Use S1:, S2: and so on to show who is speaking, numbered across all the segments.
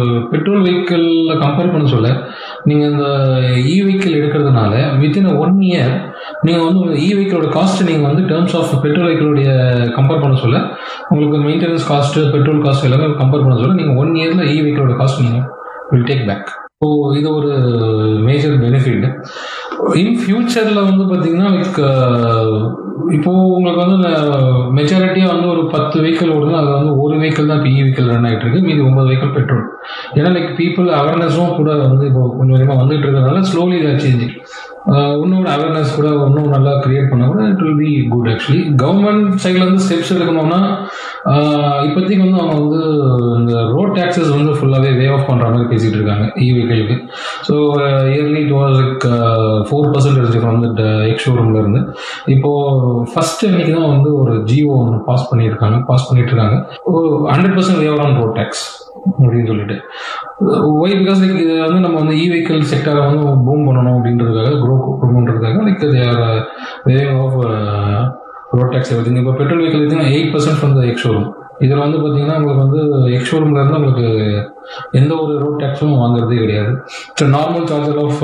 S1: petrol வெஹிக்கிளில் compare பண்ண சொல்ல நீங்கள் இந்த இ வெஹிக்கிள் எடுக்கிறதுனால வித்தின் ஒன் இயர் நீங்கள் வந்து இ வெஹிக்கிளோட காஸ்ட் நீங்கள் வந்து டேர்ம்ஸ் ஆஃப் பெட்ரோல் வெஹிக்கிளுடைய கம்பேர் பண்ண சொல்ல உங்களுக்கு மெயின்டெனன்ஸ் காஸ்ட்டு பெட்ரோல் காஸ்ட் எல்லாமே கம்பேர் பண்ண சொல்ல நீங்கள் ஒன் இயரில் இ வெஹிக்கிளோட காஸ்ட் நீங்கள் வில் டேக் பேக் ஸோ இது ஒரு மேஜர் பெனிஃபிட் இன் ஃபியூச்சரில் வந்து பார்த்தீங்கன்னா லைக் இப்போ உங்களுக்கு வந்து மெஜாரிட்டியாக வந்து ஒரு பத்து வெஹிக்கிள் ஓடுது அது வந்து ஒரு வெஹிக்கிள் தான் இப்போ இ வெஹிக்கிள் ரன் ஆகிட்டு இருக்கு மீதி ஒன்பது வெஹிக்கிள் பெட்ரோல் ஏன்னா லைக் பீப்புள் அவேர்னஸும் கூட வந்து இப்போ கொஞ்சம் கொஞ்சமாக வந்துட்டு இருக்கிறதுனால ஸ்லோலி சேஞ்சிங் இன்னொரு அவேர்னஸ் கூட இன்னும் நல்லா கிரியேட் பண்ண கூட it will be good actually government சைட்ல இருந்து ஸ்டெப்ஸ் எடுக்கணும்னா ஆஹ் இப்போதைக்கு வந்து அவங்க வந்து இந்த ரோட் டேக்ஸஸ் வந்து ஃபுல்லாகவே வே ஆஃப் பண்ணுற மாதிரி பேசிட்டு இருக்காங்க இ வெஹிக்கிளுக்கு so early it was like four percentage from that ex ஷோரூம்ல இருந்து இப்போ ஃபர்ஸ்ட் அன்னைக்கு தான் வந்து ஒரு ஜியோ ஒன்று பாஸ் பண்ணியிருக்காங்க பாஸ் பண்ணிட்டு இருக்காங்க hundred percent waiver on road tax அப்படின்னு சொல்லிட்டு ஒய் பிகாஸ் லைக் இது வந்து நம்ம வந்து இ வெஹிக்கிள் செக்டரை வந்து பூம் பண்ணணும் அப்படின்றதுக்காக க்ரோ பண்ணுறதுக்காக like their waving of road tax every இப்போ பெட்ரோல் வெஹிக்கிள் பார்த்தீங்கன்னா eight percent from the ex showroom இதில் வந்து பார்த்தீங்கன்னா உங்களுக்கு வந்து எக்ஸ் ஷோரூம்ல இருந்து உங்களுக்கு எந்த ஒரு ரோட் டேக்ஸும் வாங்குறதே கிடையாது so normal charger of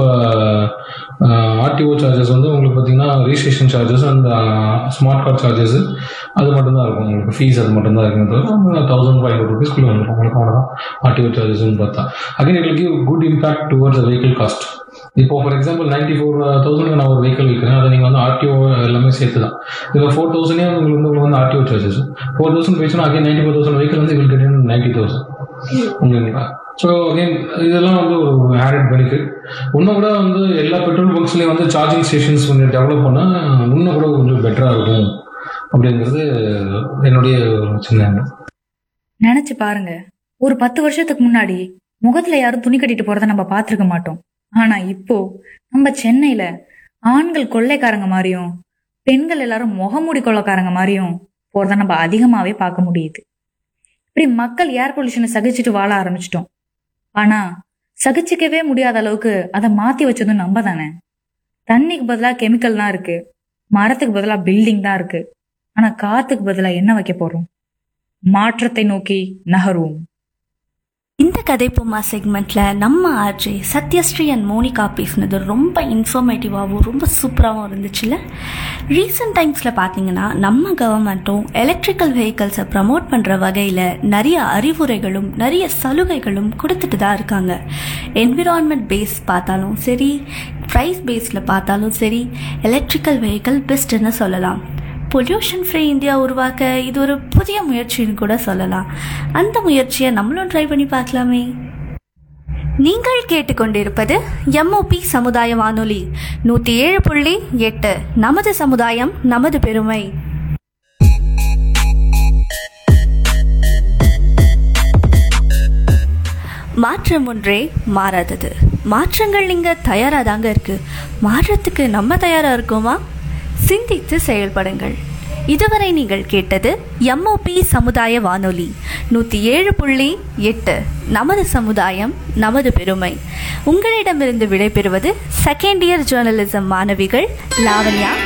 S1: RTO charges வந்து உங்களுக்கு பார்த்தீங்கன்னா registration charges and smart card charges அது மட்டும்தான் இருக்கும் உங்களுக்கு ஃபீஸ் அது மட்டும்தான் இருக்கும் தவிர தௌசண்ட் ஃபைவ் ஹண்ட்ரட் ருபீஸ்க்குள்ள வந்துடும் உங்களுக்கு அவ்வளோதான் ஆர்டிஓ சார்ஜஸ்னு பார்த்தா again it give good impact towards vehicle cost இப்போ for example ninety four thousand நான் ஒரு வெஹிக்கிள் விற்கிறேன் அதை நீங்கள் வந்து ஆர்டிஓ எல்லாமே சேர்த்து தான் இதில் ஃபோர் தௌசண்டே உங்களுக்கு வந்து உங்களுக்கு வந்து ஆர்டிஓ சார்ஜஸ் ஃபோர் தௌசண்ட் போயிடுச்சுன்னா again ninety four thousand vehicle வந்து வில் கெட் நைன்டி தௌசண்ட் ஓகேங்களா ஸோ அகைன் இதெல்லாம் வந்து ஒரு ஆடட் பெனிஃபிட் இன்னும் கூட வந்து எல்லா பெட்ரோல் பங்க்ஸ்லேயும் வந்து சார்ஜிங் ஸ்டேஷன்ஸ் கொஞ்சம் டெவலப் பண்ணால் இன்னும் கூட கொஞ்சம் பெட்டராக இருக்கும் அப்படிங்கிறது என்னுடைய ஒரு சின்ன எண்ணம்
S2: நினைச்சு பாருங்க ஒரு பத்து வருஷத்துக்கு முன்னாடி முகத்துல யாரும் துணி கட்டிட்டு போறத நம்ம பார்த்திருக்க மாட்டோம் ஆனா இப்போ நம்ம சென்னையில ஆண்கள் கொள்ளைக்காரங்க மாதிரியும் பெண்கள் எல்லாரும் முகமூடி கொள்ளைக்காரங்க மாதிரியும் போறத நம்ம அதிகமாவே பார்க்க முடியுது இப்படி மக்கள் ஏர் பொல்யூஷனை சகிச்சுட்டு வாழ ஆரம்பிச்சிட்டோம் ஆனா சகிச்சுக்கவே முடியாத அளவுக்கு அதை மாத்தி வச்சதும் நம்ம தானே தண்ணிக்கு பதிலா கெமிக்கல் தான் இருக்கு மரத்துக்கு பதிலா பில்டிங் தான் இருக்கு ஆனா காத்துக்கு பதிலா என்ன வைக்க போறோம் மாற்றத்தை நோக்கி நகருவோம்
S3: இந்த கதைப்பொம்மா செக்மெண்ட்ல நம்ம ஆர்ஜே சத்யஸ்ரீ அண்ட் மோனிகா பேசினது ரொம்ப இன்ஃபர்மேட்டிவாகவும் ரொம்ப சூப்பராகவும் இருந்துச்சுல்ல ரீசெண்ட் டைம்ஸில் பார்த்தீங்கன்னா நம்ம கவர்மெண்ட்டும் எலக்ட்ரிக்கல் வெஹிக்கல்ஸை ப்ரமோட் பண்ணுற வகையில் நிறைய அறிவுரைகளும் நிறைய சலுகைகளும் கொடுத்துட்டு தான் இருக்காங்க என்விரான்மெண்ட் பேஸ் பார்த்தாலும் சரி ப்ரைஸ் பேஸில் பார்த்தாலும் சரி எலக்ட்ரிக்கல் வெஹிக்கல் பெஸ்ட்டுன்னு சொல்லலாம் பொல்யூஷன் ஃப்ரீ இந்தியா உருவாக்க இது ஒரு புதிய முயற்சின்னு கூட சொல்லலாம் அந்த முயற்சியை நம்மளும் ட்ரை பண்ணி பார்க்கலாமே நீங்கள் கேட்டுக்கொண்டிருப்பது எம்ஓபி சமுதாய வானொலி நூற்றி ஏழு புள்ளி எட்டு நமது சமுதாயம் நமது பெருமை மாற்றம் ஒன்றே மாறாதது மாற்றங்கள் இங்கே தயாராக தாங்க இருக்கு மாற்றத்துக்கு நம்ம தயாராக இருக்கோமா சிந்தித்து செயல்படுங்கள் இதுவரை நீங்கள் கேட்டது எம்ஓபி சமுதாய வானொலி நூற்றி ஏழு புள்ளி எட்டு நமது சமுதாயம் நமது பெருமை உங்களிடமிருந்து விடைபெறுவது செகண்ட் இயர் ஜேர்னலிசம் மாணவிகள் லாவண்யா